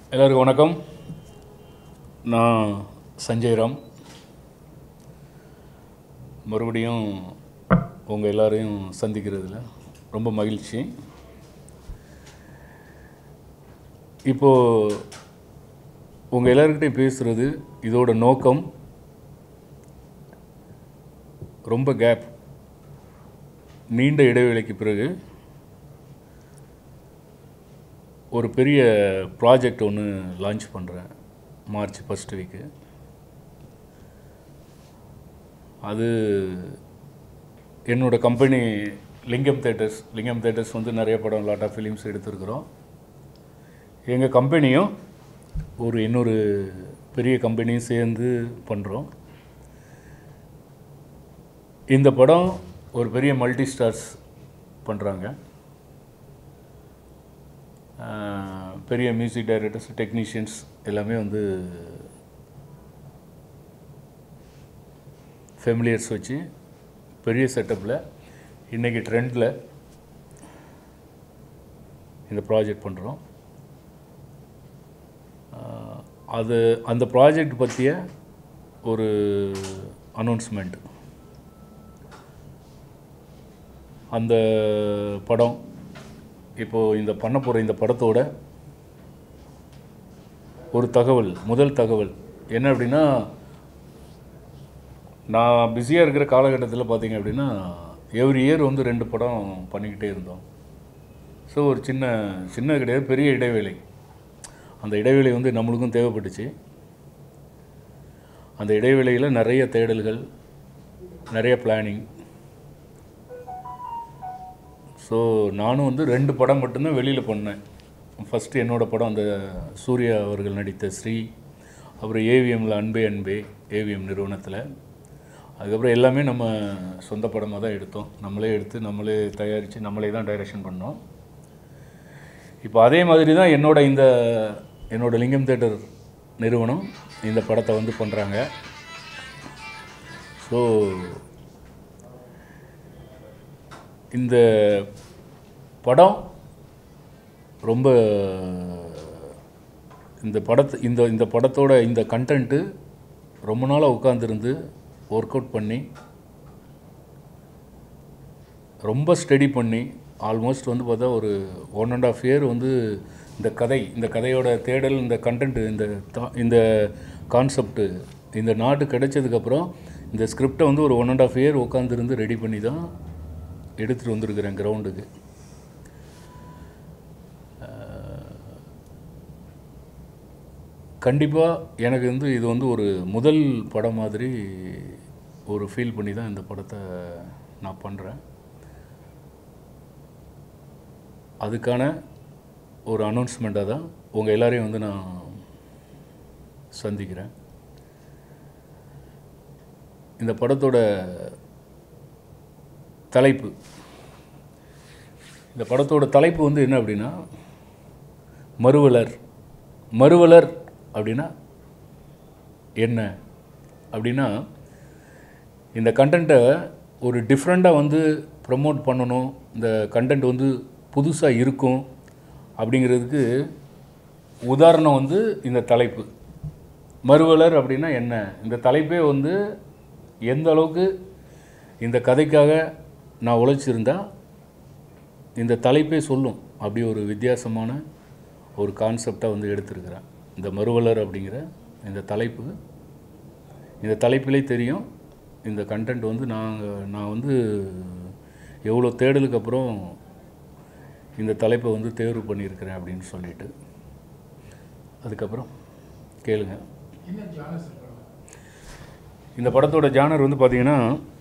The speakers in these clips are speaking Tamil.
எல்லாருக்கும் வணக்கம் நான் சஞ்சய் ராம் மறுபடியும் உங்கள் எல்லாரையும் சந்திக்கிறதுல ரொம்ப மகிழ்ச்சி இப்போது உங்கள் எல்லாருக்கிட்டையும் பேசுகிறது இதோட நோக்கம் ரொம்ப கேப் நீண்ட இடைவேளைக்கு பிறகு ஒரு பெரிய ப்ராஜெக்ட் ஒன்று லான்ச் பண்ணுறேன் மார்ச் ஃபஸ்ட் வீக்கு அது என்னோடய கம்பெனி லிங்கம் தேட்டர்ஸ் லிங்கம் தேட்டர்ஸ் வந்து நிறைய படம் லாட் ஆஃப் ஃபிலிம்ஸ் எடுத்திருக்கிறோம் எங்கள் கம்பெனியும் ஒரு இன்னொரு பெரிய கம்பெனியும் சேர்ந்து பண்ணுறோம் இந்த படம் ஒரு பெரிய மல்டி ஸ்டார்ஸ் பண்ணுறாங்க பெரிய மியூசிக் டைரக்டர்ஸ் டெக்னீஷியன்ஸ் எல்லாமே வந்து ஃபெமிலியர்ஸ் வச்சு பெரிய செட்டப்பில் இன்றைக்கி ட்ரெண்டில் இந்த ப்ராஜெக்ட் பண்ணுறோம் அது அந்த ப்ராஜெக்ட் பற்றிய ஒரு அனௌன்ஸ்மெண்ட் அந்த படம் இப்போது இந்த பண்ண போகிற இந்த படத்தோட ஒரு தகவல் முதல் தகவல் என்ன அப்படின்னா நான் பிஸியாக இருக்கிற காலகட்டத்தில் பார்த்தீங்க அப்படின்னா எவ்ரி இயர் வந்து ரெண்டு படம் பண்ணிக்கிட்டே இருந்தோம் ஸோ ஒரு சின்ன சின்ன கிடையாது பெரிய இடைவேளை அந்த இடைவேளை வந்து நம்மளுக்கும் தேவைப்பட்டுச்சு அந்த இடைவேளையில் நிறைய தேடல்கள் நிறைய பிளானிங் ஸோ நானும் வந்து ரெண்டு படம் மட்டும்தான் வெளியில் பண்ணேன் ஃபஸ்ட்டு என்னோடய படம் அந்த சூர்யா அவர்கள் நடித்த ஸ்ரீ அப்புறம் ஏவிஎம்மில் அன்பே அன்பே ஏவிஎம் நிறுவனத்தில் அதுக்கப்புறம் எல்லாமே நம்ம சொந்த படமாக தான் எடுத்தோம் நம்மளே எடுத்து நம்மளே தயாரித்து நம்மளே தான் டைரக்ஷன் பண்ணோம் இப்போ அதே மாதிரி தான் என்னோட இந்த என்னோட லிங்கம் தேட்டர் நிறுவனம் இந்த படத்தை வந்து பண்ணுறாங்க ஸோ இந்த படம் ரொம்ப இந்த படத்து இந்த இந்த படத்தோட இந்த கண்டென்ட்டு ரொம்ப நாளாக உட்காந்துருந்து ஒர்க் அவுட் பண்ணி ரொம்ப ஸ்டடி பண்ணி ஆல்மோஸ்ட் வந்து பார்த்தா ஒரு ஒன் அண்ட் ஆஃப் இயர் வந்து இந்த கதை இந்த கதையோட தேடல் இந்த கண்டென்ட்டு இந்த தா- இந்த கான்செப்ட்டு இந்த நாட்டு கிடைச்சதுக்கப்புறம் இந்த ஸ்கிரிப்டை வந்து ஒரு ஒன் அண்ட் ஆஃப் இயர் உட்காந்துருந்து ரெடி பண்ணி தான் எடுத்துகிட்டு வந்திருக்கிறேன் கிரவுண்டுக்கு கண்டிப்பாக எனக்கு வந்து இது வந்து ஒரு முதல் படம் மாதிரி ஒரு ஃபீல் பண்ணி தான் இந்த படத்தை நான் பண்ணுறேன் அதுக்கான ஒரு அனௌன்ஸ்மெண்ட்டாக தான் உங்கள் எல்லாரையும் வந்து நான் சந்திக்கிறேன் இந்த படத்தோட தலைப்பு இந்த படத்தோட தலைப்பு வந்து என்ன அப்படின்னா மறுவலர் மறுவலர் அப்படின்னா என்ன அப்படின்னா இந்த கண்டென்ட்டை ஒரு டிஃப்ரெண்ட்டாக வந்து ப்ரமோட் பண்ணணும் இந்த கண்டென்ட் வந்து புதுசாக இருக்கும் அப்படிங்கிறதுக்கு உதாரணம் வந்து இந்த தலைப்பு மறுவலர் அப்படின்னா என்ன இந்த தலைப்பே வந்து எந்த அளவுக்கு இந்த கதைக்காக நான் உழைச்சிருந்தா இந்த தலைப்பே சொல்லும் அப்படி ஒரு வித்தியாசமான ஒரு கான்செப்டாக வந்து எடுத்திருக்கிறேன் இந்த மறுவலர் அப்படிங்கிற இந்த தலைப்பு இந்த தலைப்பிலே தெரியும் இந்த கண்டென்ட் வந்து நாங்கள் நான் வந்து எவ்வளோ தேடலுக்கு அப்புறம் இந்த தலைப்பை வந்து தேர்வு பண்ணியிருக்கிறேன் அப்படின்னு சொல்லிட்டு அதுக்கப்புறம் கேளுங்க இந்த படத்தோட ஜானர் வந்து பார்த்தீங்கன்னா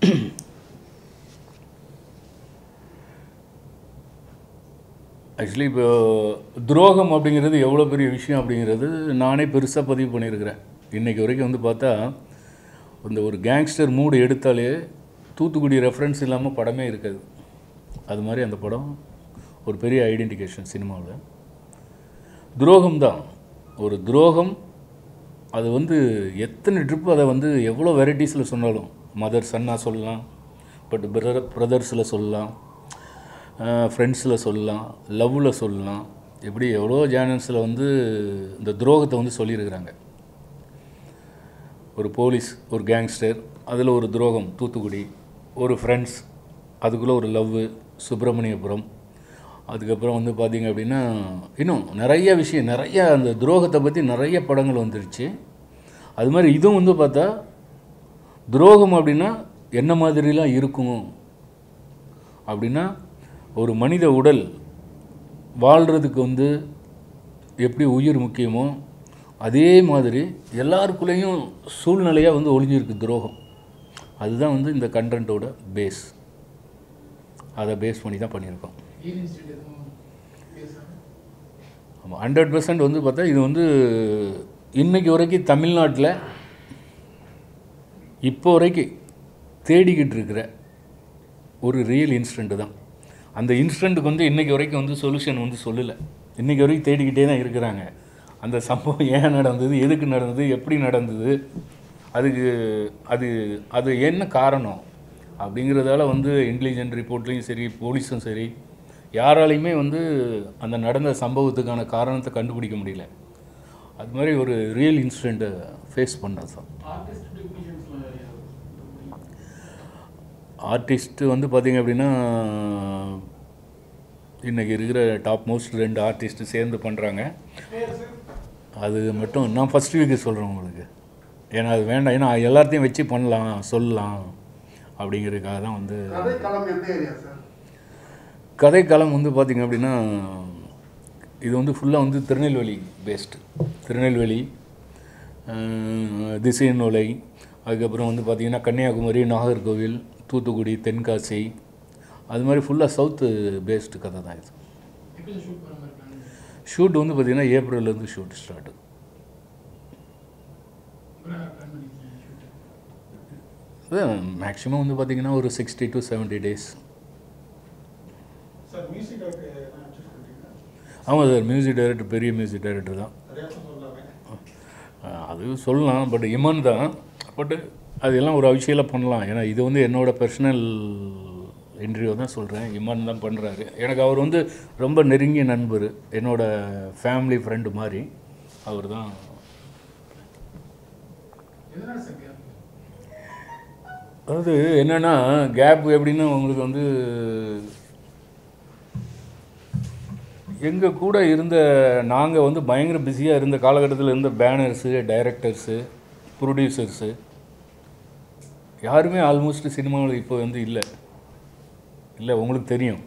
ஆக்சுவலி இப்போ துரோகம் அப்படிங்கிறது எவ்வளோ பெரிய விஷயம் அப்படிங்கிறது நானே பெருசாக பதிவு பண்ணியிருக்கிறேன் இன்றைக்கி வரைக்கும் வந்து பார்த்தா இந்த ஒரு கேங்ஸ்டர் மூடு எடுத்தாலே தூத்துக்குடி ரெஃபரன்ஸ் இல்லாமல் படமே இருக்காது அது மாதிரி அந்த படம் ஒரு பெரிய ஐடென்டிகேஷன் சினிமாவில் துரோகம் தான் ஒரு துரோகம் அது வந்து எத்தனை ட்ரிப் அதை வந்து எவ்வளோ வெரைட்டிஸில் சொன்னாலும் மதர் சன்னாக சொல்லலாம் பட் பிரதர் பிரதர்ஸில் சொல்லலாம் ஃப்ரெண்ட்ஸில் சொல்லலாம் லவ்வில் சொல்லலாம் எப்படி எவ்வளோ ஜேர்னல்ஸில் வந்து இந்த துரோகத்தை வந்து சொல்லியிருக்கிறாங்க ஒரு போலீஸ் ஒரு கேங்ஸ்டர் அதில் ஒரு துரோகம் தூத்துக்குடி ஒரு ஃப்ரெண்ட்ஸ் அதுக்குள்ளே ஒரு லவ்வு சுப்பிரமணியபுரம் அதுக்கப்புறம் வந்து பார்த்திங்க அப்படின்னா இன்னும் நிறைய விஷயம் நிறைய அந்த துரோகத்தை பற்றி நிறைய படங்கள் வந்துருச்சு அது மாதிரி இதுவும் வந்து பார்த்தா துரோகம் அப்படின்னா என்ன மாதிரிலாம் இருக்கும் அப்படின்னா ஒரு மனித உடல் வாழ்கிறதுக்கு வந்து எப்படி உயிர் முக்கியமோ அதே மாதிரி எல்லாருக்குள்ளேயும் சூழ்நிலையாக வந்து ஒளிஞ்சிருக்கு துரோகம் அதுதான் வந்து இந்த கண்டென்ட்டோட பேஸ் அதை பேஸ் பண்ணி தான் பண்ணியிருக்கோம் ஈர் இன்ஸ்டியூட் எதுவும் பேசுகிறாங்க ஆமாம் ஹண்ட்ரட் பர்சன்ட் வந்து பார்த்தா இது வந்து இன்னைக்கு வரைக்கும் தமிழ்நாட்டில் இப்போ வரைக்கும் தேடிக்கிட்டு இருக்கிற ஒரு ரியல் இன்சிடெண்ட்டு தான் அந்த இன்சிடெண்ட்டுக்கு வந்து இன்றைக்கி வரைக்கும் வந்து சொல்யூஷன் வந்து சொல்லலை இன்றைக்கி வரைக்கும் தேடிக்கிட்டே தான் இருக்கிறாங்க அந்த சம்பவம் ஏன் நடந்தது எதுக்கு நடந்தது எப்படி நடந்தது அதுக்கு அது அது என்ன காரணம் அப்படிங்கிறதால வந்து இன்டெலிஜென்ட் ரிப்போர்ட்லேயும் சரி போலீஸும் சரி யாராலையுமே வந்து அந்த நடந்த சம்பவத்துக்கான காரணத்தை கண்டுபிடிக்க முடியல அது மாதிரி ஒரு ரியல் இன்சிடெண்ட்டை ஃபேஸ் பண்ணது தான் ஆர்டிஸ்ட் டெக்னீஷியன்ஸ்லாம் ஆர்டிஸ்ட்டு வந்து பார்த்திங்க அப்படின்னா இன்றைக்கி இருக்கிற டாப் மோஸ்ட் ரெண்டு ஆர்டிஸ்ட்டு சேர்ந்து பண்ணுறாங்க பேர் சார் அது மட்டும் நான் ஃபஸ்ட் வீக்கு சொல்கிறேன் உங்களுக்கு ஏன்னா அது வேண்டாம் ஏன்னா எல்லாத்தையும் வச்சு பண்ணலாம் சொல்லலாம் அப்படிங்கிறதுக்காக தான் வந்து கதை களம் எந்த ஏரியா சார் கதைக்களம் வந்து பார்த்திங்க அப்படின்னா இது வந்து ஃபுல்லாக வந்து திருநெல்வேலி பேஸ்டு திருநெல்வேலி அஹ், திசையநூலை அதுக்கப்புறம் வந்து பார்த்திங்கன்னா கன்னியாகுமரி நாகர்கோவில் தூத்துக்குடி தென்காசி அது மாதிரி ஃபுல்லாக சவுத்து பேஸ்டு கதை தான் இது எப்படி ஷூட் பண்ண மாதிரி பிளான் ஷூட் வந்து பார்த்திங்கன்னா ஏப்ரல்லேருந்து ஷூட் ஸ்டார்ட் பிளான் பண்ணிருக்கீங்க ஷூட் அது மேக்ஸிமம் வந்து பார்த்திங்கன்னா ஒரு sixty to seventy days sir music director choose பண்ணுறீங்களா ஆமாம் சார் மியூசிக் டைரக்டர் பெரிய மியூசிக் டைரக்டர் தான் நிறையா சொல்லலாமே அஹ் அது சொல்லலாம் பட் இமன் தான் பட் அதெல்லாம் ஒரு அபிஷேகில் பண்ணலாம் ஏன்னா இது வந்து என்னோட பர்சனல் இன்டர்வியூ தான் சொல்கிறேன் இமான் தான் பண்ணுறாரு எனக்கு அவர் வந்து ரொம்ப நெருங்கிய நண்பர் என்னோட ஃபேமிலி ஃப்ரெண்டு மாதிரி அவர் தான் எதனால சார் கேப் அதாவது என்னென்னா கேப் எப்படின்னா உங்களுக்கு வந்து எங்கள் கூட இருந்த நாங்கள் வந்து பயங்கர பிஸியாக இருந்த காலகட்டத்தில் இருந்த பேனர்ஸு டைரக்டர்ஸு ப்ரொடியூசர்ஸு யாருமே ஆல்மோஸ்ட் சினிமாவில் இப்போ வந்து இல்லை இல்லை உங்களுக்கு தெரியும்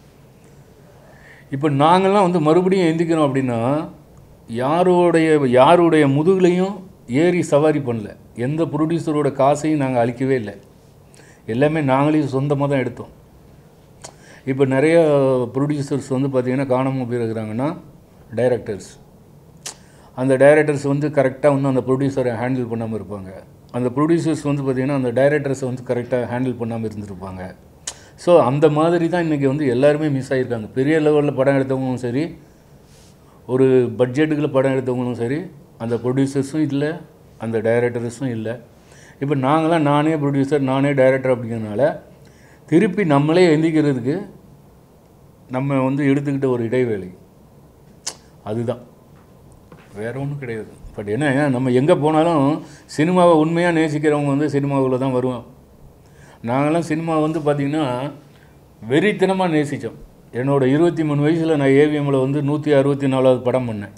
இப்போ நாங்கள்லாம் வந்து மறுபடியும் எந்திக்கிறோம் அப்படின்னா யாரோடைய யாருடைய முதுகுலையும் ஏறி சவாரி பண்ணல எந்த ப்ரொடியூசரோட காசையும் நாங்கள் அழிக்கவே இல்லை எல்லாமே நாங்களே சொந்தமாக தான் எடுத்தோம் இப்போ நிறைய ப்ரொடியூசர்ஸ் வந்து பார்த்திங்கன்னா காணாமல் போயிருக்கிறாங்கன்னா டைரக்டர்ஸ் அந்த டைரக்டர்ஸ் வந்து கரெக்டாக வந்து அந்த ப்ரொடியூசரை ஹேண்டில் பண்ணாமல் இருப்பாங்க அந்த ப்ரொடியூசர்ஸ் வந்து பார்த்திங்கன்னா அந்த டைரக்டர்ஸை வந்து கரெக்டாக ஹேண்டில் பண்ணாமல் இருந்திருப்பாங்க ஸோ அந்த மாதிரி தான் இன்றைக்கி வந்து எல்லாருமே மிஸ் ஆகியிருக்காங்க பெரிய லெவலில் படம் எடுத்தவங்களும் சரி ஒரு பட்ஜெட்டுக்குள்ள படம் எடுத்தவங்களும் சரி அந்த ப்ரொடியூசர்ஸும் இல்லை அந்த டைரக்டர்ஸும் இல்லை இப்போ நாங்களாம் நானே ப்ரொடியூசர் நானே டைரக்டர் அப்படிங்கிறதுனால திருப்பி நம்மளே எந்திக்கிறதுக்கு நம்ம வந்து எடுத்துக்கிட்ட ஒரு இடைவேளை அதுதான் வேற ஒன்றும் கிடையாது பட் என்ன நம்ம எங்கே போனாலும் சினிமாவை உண்மையாக நேசிக்கிறவங்க வந்து சினிமாவில் தான் வருவோம் நாங்களாம் சினிமா வந்து பார்த்திங்கன்னா வெறித்தனமாக நேசித்தோம் என்னோட இருபத்தி மூணு வயசில் நான் ஏவிஎம்மில் வந்து நூற்றி அறுபத்தி நாலாவது படம் பண்ணேன்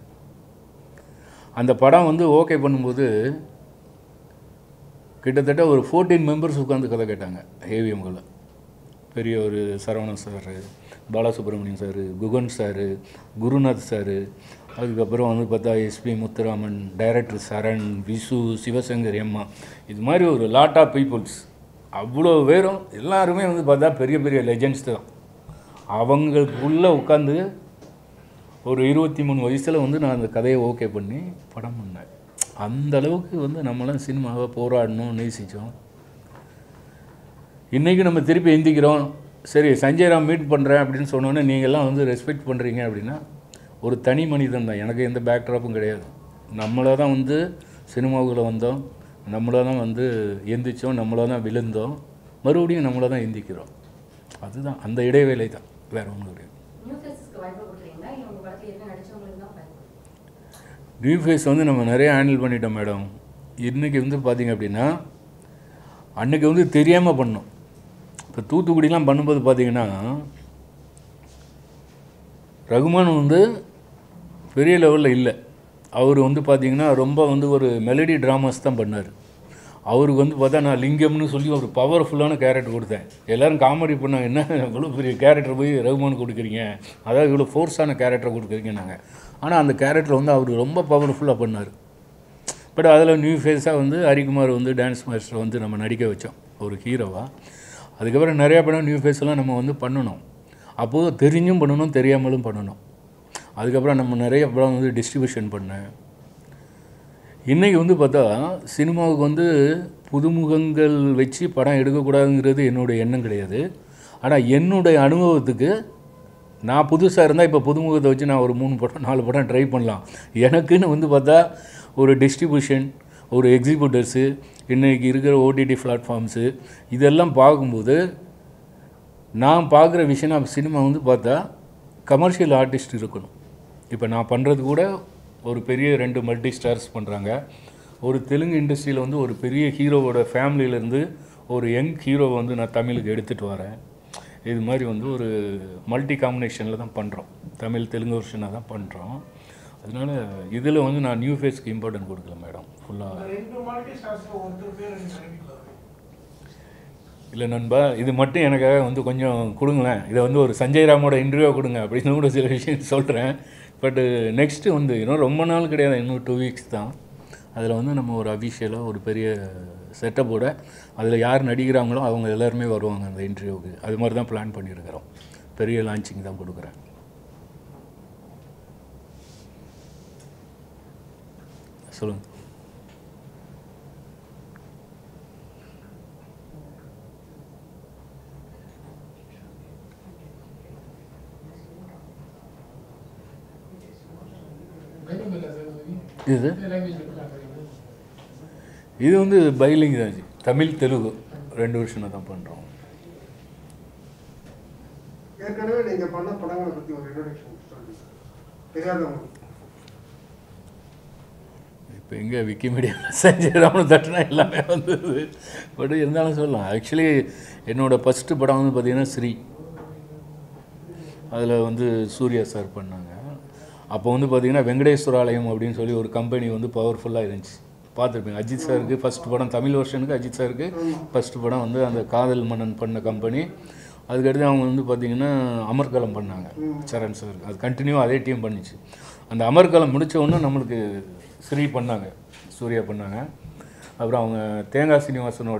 அந்த படம் வந்து ஓகே பண்ணும்போது கிட்டத்தட்ட ஒரு ஃபோர்டீன் மெம்பர்ஸ் உட்காந்து கதை கேட்டாங்க ஏவிஎம்களில் பெரிய ஒரு Saravanan sir Balasubramaniam sir Guhan sir Gurunath sir அதுக்கப்புறம் வந்து பார்த்தா எஸ்பி முத்துராமன் டைரக்டர் சரண் விசு சிவசங்கர் எம்மா இது மாதிரி ஒரு லாட் ஆஃப் பீப்புள்ஸ் அவ்வளோ பேரும் எல்லாருமே வந்து பார்த்தா பெரிய பெரிய லெஜெண்ட்ஸ் தான் அவங்களுக்குள்ளே உட்காந்து ஒரு இருபத்தி மூணு வயசில் வந்து நான் அந்த கதையை ஓகே பண்ணி படம் பண்ணேன் அந்த அளவுக்கு வந்து நம்மளாம் சினிமாவை போராடணும் நேசித்தோம் இன்றைக்கி நம்ம திருப்பி எந்திக்கிறோம் சரி சஞ்சய் ராம் மீட் பண்ணுறேன் அப்படின்னு சொன்னோன்னே நீங்கள்லாம் வந்து ரெஸ்பெக்ட் பண்ணுறீங்க அப்படின்னா ஒரு தனி மனிதன் தான் எனக்கு எந்த பேக்ட்ராப்பும் கிடையாது நம்மளாக தான் வந்து சினிமாவுக்குள்ளே வந்தோம் நம்மளாக தான் வந்து எந்திரிச்சோம் நம்மளாக தான் விழுந்தோம் மறுபடியும் நம்மளாக தான் எந்திக்கிறோம் அதுதான் அந்த இடைவேளை தான் வேறு ஒன்றும் கிடையாது நியூ ஃபேஸஸ்க்கு வாய்ப்பு கொடுக்குறீங்களா இல்லை உங்கள் படத்தில் ஏற்கனவே நியூ ஃபேஸ் வந்து நம்ம நிறைய ஹேண்டில் பண்ணிட்டோம் மேடம் இன்றைக்கி வந்து பார்த்தீங்க அப்படின்னா அன்றைக்கி வந்து தெரியாமல் பண்ணோம் இப்போ தூத்துக்குடிலாம் பண்ணும்போது பார்த்தீங்கன்னா ரகுமான் வந்து பெரிய லெவலில் இல்லை அவர் வந்து பார்த்தீங்கன்னா ரொம்ப வந்து ஒரு மெலடி ட்ராமாஸ் தான் பண்ணார் அவருக்கு வந்து பார்த்தா நான் லிங்கம்னு சொல்லி ஒரு பவர்ஃபுல்லான கேரக்டர் கொடுத்தேன் எல்லாரும் காமெடி பண்ணாங்க என்ன இவ்வளோ பெரிய கேரக்டர் போய் ரகுமான் கொடுக்குறீங்க அதாவது இவ்வளோ ஃபோர்ஸான கேரக்டர் கொடுக்குறீங்க நாங்கள் ஆனால் அந்த கேரக்டர் வந்து அவர் ரொம்ப பவர்ஃபுல்லாக பண்ணார் பட் அதில் நியூ ஃபேஸாக வந்து ஹரிக்குமார் வந்து டான்ஸ் மாஸ்டர் வந்து நம்ம நடிக்க வச்சோம் ஒரு ஹீரோவாக அதுக்கப்புறம் நிறையா படம் நியூ ஃபேஸ்லாம் நம்ம வந்து பண்ணணும் அப்போது தெரிஞ்சும் பண்ணணும் தெரியாமலும் பண்ணணும் அதுக்கப்புறம் நம்ம நிறைய படம் வந்து டிஸ்ட்ரிபியூஷன் பண்ணேன் இன்றைக்கி வந்து பார்த்தா சினிமாவுக்கு வந்து புதுமுகங்கள் வச்சு படம் எடுக்கக்கூடாதுங்கிறது என்னுடைய எண்ணம் கிடையாது ஆனால் என்னுடைய அனுபவத்துக்கு நான் புதுசாக இருந்தால் இப்போ புதுமுகத்தை வச்சு நான் ஒரு மூணு படம் நாலு படம் ட்ரை பண்ணலாம் எனக்குன்னு வந்து பார்த்தா ஒரு டிஸ்ட்ரிபியூஷன் ஒரு எக்ஸிபியூட்டர்ஸு இன்றைக்கி இருக்கிற ஓடிடி பிளாட்ஃபார்ம்ஸு இதெல்லாம் பார்க்கும்போது நான் பார்க்குற விஷயம் சினிமா வந்து பார்த்தா கமர்ஷியல் ஆர்டிஸ்ட் இருக்கணும் இப்போ நான் பண்ணுறது கூட ஒரு பெரிய ரெண்டு மல்டி ஸ்டார்ஸ் பண்ணுறாங்க ஒரு தெலுங்கு இண்டஸ்ட்ரியில் வந்து ஒரு பெரிய ஹீரோவோட ஃபேமிலியிலேருந்து ஒரு யங் ஹீரோவை வந்து நான் தமிழுக்கு எடுத்துகிட்டு வரேன் இது மாதிரி வந்து ஒரு மல்டி காம்பினேஷனில் தான் பண்ணுறோம் தமிழ் தெலுங்கு வருஷனாக தான் பண்ணுறோம் அதனால் இதில் வந்து நான் நியூ ஃபேஸ்க்கு இம்பார்ட்டன்ட் கொடுக்கல மேடம் ஃபுல்லாக ரெண்டு மல்டி ஸ்டார்ஸ்ல ஒருத்தர் பேர் எனக்கு நினைக்கல இல்லை நண்பா இது மட்டும் எனக்காக வந்து கொஞ்சம் கொடுங்களேன் இதை வந்து ஒரு சஞ்சய் ராமோட இன்டர்வியூ கொடுங்க அப்படின்னு கூட சில விஷயம் சொல்கிறேன் பட்டு நெக்ஸ்ட்டு வந்து இன்னும் ரொம்ப நாள் கிடையாது இன்னும் டூ வீக்ஸ் தான் அதில் வந்து நம்ம ஒரு அஃபிஷியலாக ஒரு பெரிய செட்டப்போட அதில் யார் நடிக்கிறாங்களோ அவங்க எல்லாருமே வருவாங்க அந்த இன்டர்வியூக்கு அது மாதிரி தான் பிளான் பண்ணியிருக்கிறோம் பெரிய லான்ச்சிங் தான் கொடுக்குறேன் சொல்லுங்கள் பைபிள் சார் இது இந்த லாங்குவேஜ் இருக்கலாம் இது வந்து பைலிங் தான் ஜி. தமிழ் தெலுங்கு ரெண்டு வருஷம் தான் பண்ணுறோம் ஏற்கனவே நீங்க பண்ண படங்களை பத்தி ஒரு இன்ட்ரோடக்ஷன் சொல்லுங்க தெரியாதவங்க இப்போ எங்கே விக்கிமீடியா சஞ்சய் ராமன் தட்டுனா எல்லாமே வந்தது பட் இருந்தாலும் சொல்லலாம் ஆக்சுவலி என்னோடய ஃபஸ்ட்டு படம் வந்து பார்த்திங்கன்னா ஸ்ரீ அதில் வந்து சூர்யா சார் பண்ணாங்க அப்போ வந்து பார்த்திங்கன்னா வெங்கடேஸ்வராலயம் அப்படின்னு சொல்லி ஒரு கம்பெனி வந்து பவர்ஃபுல்லாக இருந்துச்சு பார்த்துருப்பீங்க அஜித் சாருக்கு ஃபஸ்ட் படம் தமிழ் வருஷனுக்கு அஜித் சாருக்கு ஃபஸ்ட் படம் வந்து அந்த காதல் மன்னன் பண்ண கம்பெனி அதுக்கடுத்து அவங்க வந்து பார்த்திங்கன்னா அமர்கலம் பண்ணாங்க சரண் சார் அது கண்டினியூ அதே டீம் பண்ணிச்சு அந்த அமர்கலம் முடிச்ச உடனே நம்மளுக்கு ஸ்ரீ பண்ணாங்க சூர்யா பண்ணாங்க அப்புறம் அவங்க தேங்காய் சீனிவாசனோட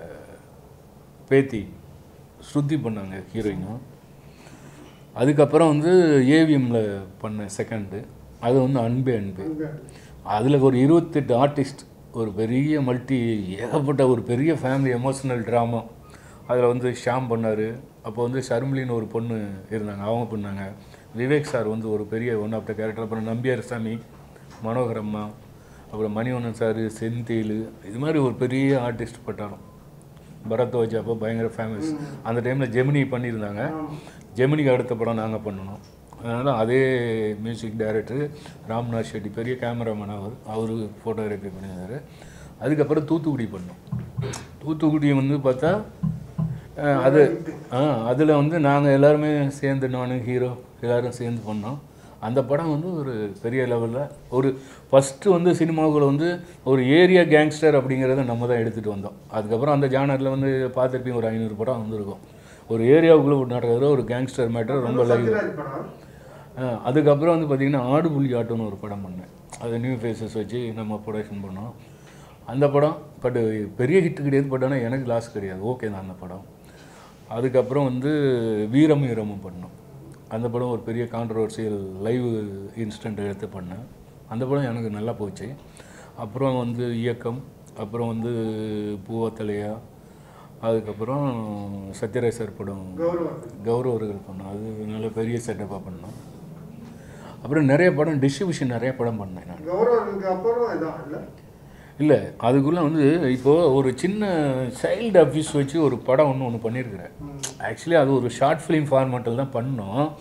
பேத்தி ஸ்ருதி பண்ணாங்க ஹீரோயினும் அதுக்கப்புறம் வந்து ஏவிஎம்மில் பண்ணேன் செகண்டு அது வந்து அன்பே அன்பே அதில் ஒரு இருபத்தெட்டு ஆர்டிஸ்ட் ஒரு பெரிய மல்டி ஏகப்பட்ட ஒரு பெரிய ஃபேமிலி எமோஷனல் ட்ராமா அதில் வந்து ஷாம் பண்ணார் அப்போ வந்து ஷர்மிலின்னு ஒரு பொண்ணு இருந்தாங்க அவங்க பண்ணாங்க விவேக் சார் வந்து ஒரு பெரிய ஒன் ஆஃப் த கேரக்டர் அப்புறம் நம்பியார் சாமி மனோகரம்மா அப்புறம் மணிவண்ணன் சார் செந்தில் இது மாதிரி ஒரு பெரிய ஆர்டிஸ்ட் பட்டாலும் பரத்வாஜ் அப்போ பயங்கர ஃபேமஸ் அந்த டைமில் ஜெமினி பண்ணியிருந்தாங்க ஜெமினிக்கு அடுத்த படம் நாங்கள் பண்ணணும் அதனால் அதே மியூசிக் டைரக்டர் ராம்நாத் ஷெட்டி பெரிய கேமராமேன் அவர் அவர் ஃபோட்டோகிராஃபி பண்ணியிருந்தார் அதுக்கப்புறம் தூத்துக்குடி பண்ணோம் தூத்துக்குடி வந்து பார்த்தா அஹ், அது ஆ அதில் வந்து நாங்கள் எல்லாருமே சேர்ந்து நான் ஹீரோ எல்லாரும் சேர்ந்து பண்ணோம் அந்த படம் வந்து ஒரு பெரிய லெவலில் ஒரு ஃபஸ்ட்டு வந்து சினிமாவுக்குள்ள வந்து ஒரு ஏரியா கேங்ஸ்டர் அப்படிங்கிறத நம்ம தான் எடுத்துகிட்டு வந்தோம் அதுக்கப்புறம் அந்த ஜானரில் வந்து பார்த்துருப்பீங்க ஒரு ஐநூறு படம் வந்திருக்கும் ஒரு ஏரியாவுக்குள்ளே நடக்கிற ஒரு கேங்ஸ்டர் மேட்டர் ரொம்ப லைவ் சத்யராஜ் படம் ஆ, அதுக்கப்புறம் வந்து பார்த்திங்கன்னா ஆடுபுலி ஆட்டோன்னு ஒரு படம் பண்ணேன் அது நியூ ஃபேஸஸ் வச்சு நம்ம ப்ரொடக்ஷன் பண்ணோம் அந்த படம் பட் பெரிய ஹிட் கிடையாது பட் ஆனால் எனக்கு லாஸ் கிடையாது ஓகே தான் அந்த படம் அதுக்கப்புறம் வந்து வீரமும் வீரமும் பண்ணோம் அந்த படம் ஒரு பெரிய கான்ட்ரவர்சியல் லைவ் இன்ஸ்டன்ட் எடுத்து பண்ணேன் அந்த படம் எனக்கு நல்லா போச்சு அப்புறம் வந்து இயக்கம் அப்புறம் வந்து பூவத்தலையா அதுக்கப்புறம் சத்யராஜ் சார் படம் கௌரவம் கௌரவர்கள் பண்ணோம் அது நல்ல பெரிய செட்டப்பாக பண்ணோம் அப்புறம் நிறைய படம் டிஸ்ட்ரிபியூஷன் நிறைய படம் பண்ணேன் நான் கௌரவருக்கு அப்புறம் இதான் இல்ல இல்லை அதுக்குள்ளே வந்து இப்போது ஒரு சின்ன சைல்டு அபியூஸ் வச்சு ஒரு படம் ஒன்று ஒன்று பண்ணியிருக்கிறேன் ஆக்சுவலி அது ஒரு ஷார்ட் ஃபிலிம் ஃபார்மேட்டில் தான் பண்ணோம்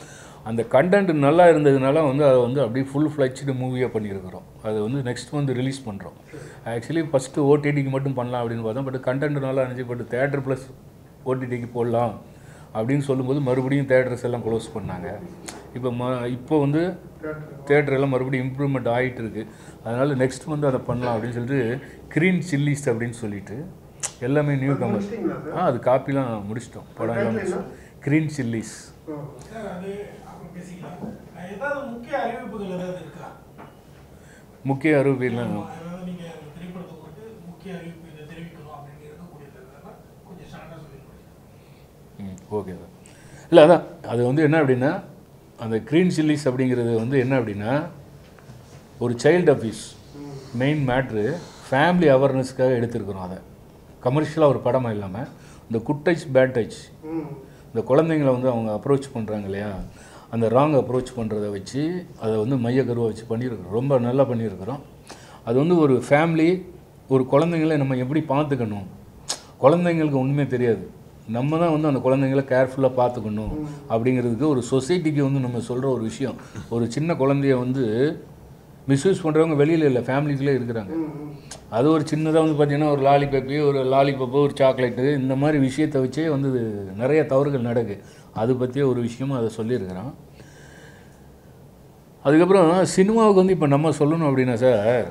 அந்த கண்டென்ட் நல்லா இருந்ததுனால வந்து அதை வந்து அப்படியே ஃபுல் ஃப்ளெக்ஸ்டு மூவியாக பண்ணியிருக்கிறோம் அது வந்து நெக்ஸ்ட் வந்து ரிலீஸ் பண்ணுறோம் ஆக்சுவலி ஃபஸ்ட்டு ஓடிடிக்கு மட்டும் பண்ணலாம் அப்படின்னு பார்த்தோம் பட் கண்டென்ட் நல்லா இருந்துச்சு பட் தேட்டர் ப்ளஸ் ஓடிடிக்கு போடலாம் அப்படின்னு சொல்லும்போது மறுபடியும் தேட்டர்ஸ் எல்லாம் க்ளோஸ் பண்ணாங்க இப்போ ம இப்போ வந்து தேட்டர் எல்லாம் மறுபடியும் இம்ப்ரூவ்மெண்ட் ஆகிட்டு இருக்கு அதனால் நெக்ஸ்ட் வந்து அதை பண்ணலாம் அப்படின்னு சொல்லிட்டு க்ரீன் சில்லிஸ் அப்படின்னு சொல்லிட்டு எல்லாமே நியூ கமர் முடிச்சிட்டிங்களா சார்? ஆ அது காப்பிலாம் முடிச்சிட்டோம் படம் எல்லாம் முடிச்சிட்டோம் க்ரீன் சில்லிஸ் ஓ. சார் அது அப்புறம் பேசிக்கலாம் அஹ் ஏதாவது முக்கிய அறிவிப்புகள் ஏதாவது இருக்கா முக்கிய அறிவியெல்லாம் அதாவது நீங்க திரைப்படத்தை குறித்து முக்கிய அறிவிப்பு இதை தெரிவிக்கணும் அப்படின்னு இருக்கக்கூடியது எதுனா கொஞ்சம் ஷார்ட்டாக சொல்லிடுங்க ம் ஓகே சார் இல்லை அதான் அது வந்து என்ன அப்படின்னா அந்த க்ரீன் சில்லிஸ் அப்படிங்கிறது வந்து என்ன அப்படின்னா ஒரு சைல்டு அஃபீஸ் மெயின் மேட்ரு ஃபேமிலி அவேர்னஸ்க்காக எடுத்திருக்கிறோம் அதை கமர்ஷியலாக ஒரு படமாக இல்லாமல் இந்த குட் டச் பேட் டச் ம் இந்த குழந்தைங்கள வந்து அவங்க அப்ரோச் பண்ணுறாங்க இல்லையா அந்த ராங் அப்ரோச் பண்ணுறத வச்சு அதை வந்து மையக்கருவை வச்சு பண்ணியிருக்கிறோம் ரொம்ப நல்லா பண்ணியிருக்கிறோம் அது வந்து ஒரு ஃபேமிலி ஒரு குழந்தைங்கள நம்ம எப்படி பார்த்துக்கணும் குழந்தைங்களுக்கு ஒன்றுமே தெரியாது நம்ம தான் வந்து அந்த குழந்தைங்கள கேர்ஃபுல்லாக பார்த்துக்கணும் அப்படிங்கிறதுக்கு ஒரு சொசைட்டிக்கு வந்து நம்ம சொல்கிற ஒரு விஷயம் ஒரு சின்ன குழந்தைய வந்து மிஸ்யூஸ் பண்ணுறவங்க வெளியில் இல்லை ஃபேமிலிக்குள்ளே இருக்கிறாங்க ம் ம் அது ஒரு சின்னதாக வந்து பார்த்தீங்கன்னா ஒரு லாலிபப்பு ஒரு லாலிபப்பு ஒரு சாக்லேட்டு இந்த மாதிரி விஷயத்தை வச்சே வந்து இது நிறைய தவறுகள் நடக்கு அது பற்றிய ஒரு விஷயமும் அதை சொல்லியிருக்கிறான் அதுக்கப்புறம் சினிமாவுக்கு வந்து இப்போ நம்ம சொல்லணும் அப்படின்னா சார்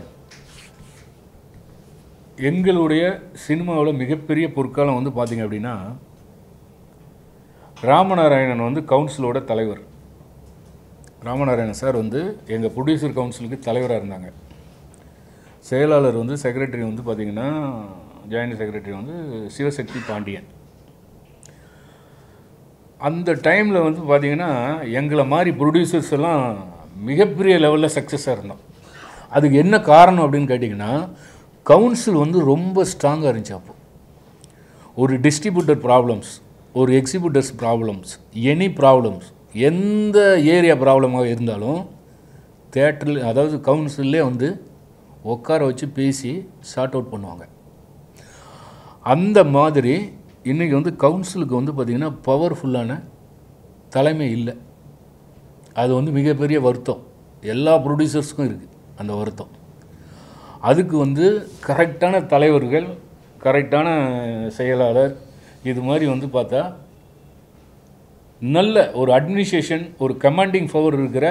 எங்களுடைய சினிமாவில் மிகப்பெரிய பொற்காலம் வந்து பார்த்தீங்க அப்படின்னா ராமநாராயணன் வந்து கவுன்சிலோட தலைவர் ராமநாராயணன் சார் வந்து எங்கள் ப்ரொடியூசர் கவுன்சிலுக்கு தலைவராக இருந்தாங்க செயலாளர் வந்து செக்ரட்டரி வந்து பார்த்திங்கன்னா ஜாயிண்ட் செக்ரட்டரி வந்து சிவசக்தி பாண்டியன் அந்த டைமில் வந்து பார்த்திங்கன்னா எங்களை மாதிரி ப்ரொடியூசர்ஸ் எல்லாம் மிகப்பெரிய லெவலில் சக்ஸஸாக இருந்தோம் அதுக்கு என்ன காரணம் அப்படின்னு கேட்டிங்கன்னா கவுன்சில் வந்து ரொம்ப ஸ்ட்ராங்காக இருந்துச்சு அப்போ ஒரு டிஸ்ட்ரிபியூட்டர் ப்ராப்ளம்ஸ் ஒரு எக்ஸிபியூட்டர்ஸ் ப்ராப்ளம்ஸ் எனி ப்ராப்ளம்ஸ் எந்த ஏரியா ப்ராப்ளமாக இருந்தாலும் தேட்டரில் அதாவது கவுன்சிலே வந்து உட்கார வச்சு பேசி சார்ட் அவுட் பண்ணுவாங்க அந்த மாதிரி இன்றைக்கி வந்து கவுன்சிலுக்கு வந்து பார்த்திங்கன்னா பவர்ஃபுல்லான தலைமை இல்லை அது வந்து மிகப்பெரிய வருத்தம் எல்லா ப்ரொடியூசர்ஸ்க்கும் இருக்குது அந்த வருத்தம் அதுக்கு வந்து கரெக்டான தலைவர்கள் கரெக்டான செயலாளர் இது மாதிரி வந்து பார்த்தா நல்ல ஒரு அட்மினிஸ்ட்ரேஷன் ஒரு கமாண்டிங் பவர் இருக்கிற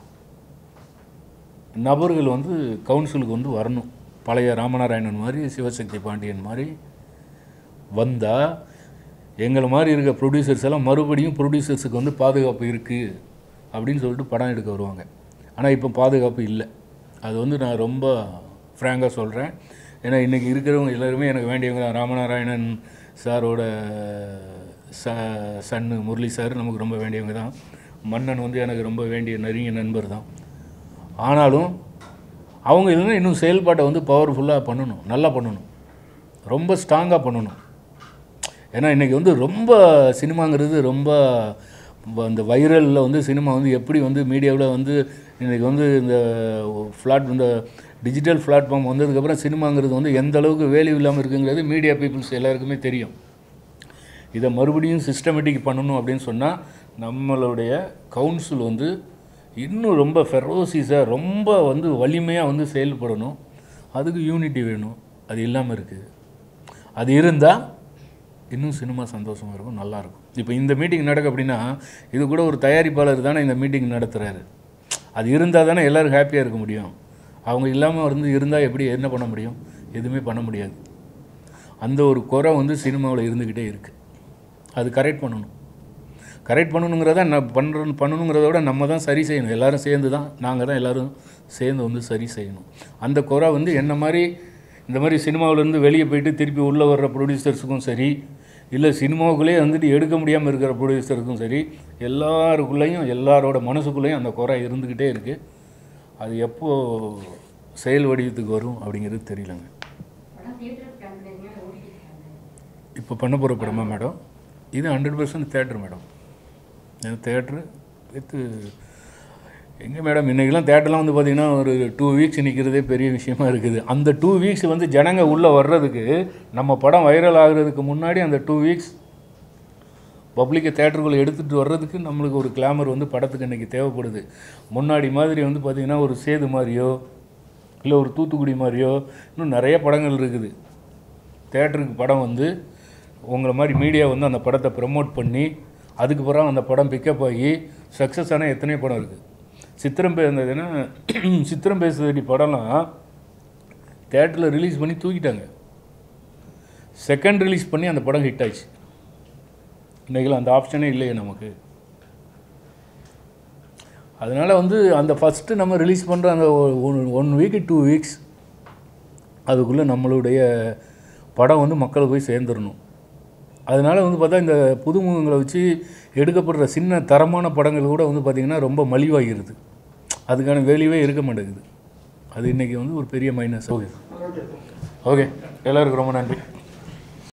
நபர்கள் வந்து கவுன்சிலுக்கு வந்து வரணும் பழைய ராமநாராயணன் மாதிரி சிவசக்தி பாண்டியன் மாதிரி வந்தால் எங்களை மாதிரி இருக்க ப்ரொடியூசர்ஸ் எல்லாம் மறுபடியும் ப்ரொடியூசர்ஸுக்கு வந்து பாதுகாப்பு இருக்குது அப்படின்னு சொல்லிட்டு படம் எடுக்க வருவாங்க ஆனால் இப்போ பாதுகாப்பு இல்லை அது வந்து நான் ரொம்ப ஃப்ராங்காக சொல்கிறேன் ஏன்னா இன்றைக்கி இருக்கிறவங்க எல்லாருமே எனக்கு வேண்டியவங்க தான் ராமநாராயணன் சாரோட ச சன்னு முரளி சார் நமக்கு ரொம்ப வேண்டியவங்க தான் மன்னன் வந்து எனக்கு ரொம்ப வேண்டிய நெருங்கிய நண்பர் தான் ஆனாலும் அவங்க இல்லைன்னா இன்னும் செயல்பாட்டை வந்து பவர்ஃபுல்லாக பண்ணணும் நல்லா பண்ணணும் ரொம்ப ஸ்ட்ராங்காக பண்ணணும் ஏன்னா இன்றைக்கி வந்து ரொம்ப சினிமாங்கிறது ரொம்ப வ- இந்த வைரலில் வந்து சினிமா வந்து எப்படி வந்து மீடியாவில் வந்து இன்றைக்கி வந்து இந்த ஃப்ளாட் இந்த டிஜிட்டல் பிளாட்ஃபார்ம் வந்ததுக்கப்புறம் சினிமாங்கிறது வந்து எந்த அளவுக்கு வேல்யூ இல்லாமல் இருக்குங்கிறது மீடியா பீப்புள்ஸ் எல்லாருக்குமே தெரியும் இதை மறுபடியும் சிஸ்டமேட்டிக் பண்ணணும் அப்படின்னு சொன்னால் நம்மளுடைய கவுன்சில் வந்து இன்னும் ரொம்ப ஃபெரோசிஸாக ரொம்ப வந்து வலிமையாக வந்து செயல்படணும் அதுக்கு யூனிட்டி வேணும் அது இல்லாமல் இருக்குது அது இருந்தால் இன்னும் சினிமா சந்தோஷமாக இருக்கும் நல்லாயிருக்கும் இப்போ இந்த மீட்டிங் நடக்கு அப்படின்னா இது கூட ஒரு தயாரிப்பாளர் தானே இந்த மீட்டிங் நடத்துகிறாரு அது இருந்தால் தானே எல்லோரும் ஹாப்பியாக இருக்க முடியும் அவங்க இல்லாமல் வந்து இருந்தால் எப்படி என்ன பண்ண முடியும் எதுவுமே பண்ண முடியாது அந்த ஒரு குறை வந்து சினிமாவில் இருந்துக்கிட்டே இருக்குது அது கரெக்ட் பண்ணணும் கரெக்ட் பண்ணணுங்கிறத நான் பண்ணுற பண்ணணுங்கிறத விட நம்ம தான் சரி செய்யணும் எல்லாரும் சேர்ந்து தான் நாங்கள் தான் எல்லோரும் சேர்ந்து வந்து சரி செய்யணும் அந்த குறை வந்து என்ன மாதிரி இந்த மாதிரி சினிமாவிலேருந்து வெளியே போயிட்டு திருப்பி உள்ளே வர்ற ப்ரொடியூசர்ஸுக்கும் சரி இல்லை சினிமாவுக்குள்ளேயே வந்துட்டு எடுக்க முடியாமல் இருக்கிற ப்ரொடியூசருக்கும் சரி எல்லாருக்குள்ளேயும் எல்லாரோட மனசுக்குள்ளேயும் அந்த குறை இருந்துக்கிட்டே இருக்குது அது எப்போ செயல் வடிவத்துக்கு வரும் அப்படிங்கிறது தெரியலங்க படம் தியேட்டர் பிளான் பண்ணிருக்கீங்க ஓடிடி இப்போ பண்ண போகிற படமா மேடம் இது hundred percent theatre madam theatre வித்து எங்கே மேடம் இன்றைக்கெல்லாம் தேட்டர்லாம் வந்து பார்த்திங்கன்னா ஒரு டூ வீக்ஸ் நிற்கிறதே பெரிய விஷயமா இருக்குது அந்த டூ வீக்ஸ் வந்து ஜனங்க உள்ளே வர்றதுக்கு நம்ம படம் வைரல் ஆகுறதுக்கு முன்னாடி அந்த டூ வீக்ஸ் பப்ளிக்கை தேட்டருக்குள்ளே எடுத்துகிட்டு வர்றதுக்கு நம்மளுக்கு ஒரு கிளாமர் வந்து படத்துக்கு இன்றைக்கி தேவைப்படுது முன்னாடி மாதிரி வந்து பார்த்திங்கன்னா ஒரு சேது மாதிரியோ இல்லை ஒரு தூத்துக்குடி மாதிரியோ இன்னும் நிறைய படங்கள் இருக்குது தேட்டருக்கு படம் வந்து உங்களை மாதிரி மீடியா வந்து அந்த படத்தை ப்ரமோட் பண்ணி அதுக்கு பிறகு அந்த படம் பிக்கப் ஆகி சக்ஸஸ் ஆன எத்தனையோ படம் இருக்குது சித்திரம் பேசுனதுன்னா சித்திரம் பேசுதடி படம்லாம் தேட்டரில் ரிலீஸ் பண்ணி தூக்கிட்டாங்க செகண்ட் ரிலீஸ் பண்ணி அந்த படம் ஹிட் ஆச்சு இன்றைக்கெல்லாம் அந்த ஆப்ஷனே இல்லையே நமக்கு அதனால் வந்து அந்த ஃபஸ்ட்டு நம்ம ரிலீஸ் பண்ணுற அந்த one one week two weeks அதுக்குள்ளே நம்மளுடைய படம் வந்து மக்களை போய் சேர்ந்துடணும் அதனால் வந்து பார்த்தா இந்த புதுமுகங்களை வச்சு எடுக்கப்படுற சின்ன தரமான படங்கள் கூட வந்து பார்த்திங்கன்னா ரொம்ப மலிவாகிடுது அதுக்கான வேல்யூவே இருக்க மாட்டேங்குது அது இன்றைக்கி வந்து ஒரு பெரிய மைனஸ் ஓகே ஓகே ஓகே எல்லாருக்கும் ரொம்ப நன்றி